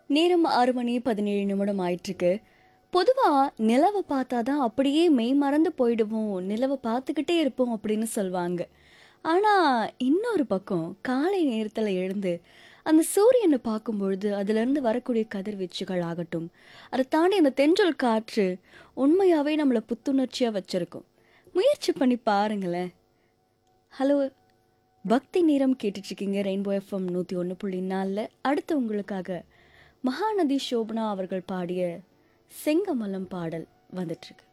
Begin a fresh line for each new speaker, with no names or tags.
நேரம் ஆறு மணி பதினேழு நிமிடம் ஆயிட்டிருக்கு பொதுவாக நிலவை பார்த்தா தான் அப்படியே மெய் மறந்து போயிடுவோம் நிலவை பார்த்துக்கிட்டே இருப்போம் அப்படின்னு சொல்லுவாங்க ஆனால் இன்னொரு பக்கம் காலை நேரத்தில் எழுந்து அந்த சூரியனை பார்க்கும் பொழுது அதிலிருந்து வரக்கூடிய கதிர்வீச்சுகள் ஆகட்டும் அதை தாண்டி அந்த தென்றல் காற்று உண்மையாகவே நம்மளை புத்துணர்ச்சியாக வச்சுருக்கும் முயற்சி பண்ணி பாருங்களேன் ஹலோ பக்தி நேரம் கேட்டுட்ருக்கீங்க ரெயின்போ எஃப்எம் நூற்றி ஒன்று புள்ளி நாலில் அடுத்து உங்களுக்காக மகாநதி சோபனா அவர்கள் பாடிய செங்கமலம் பாடல் வந்துட்டுருக்கு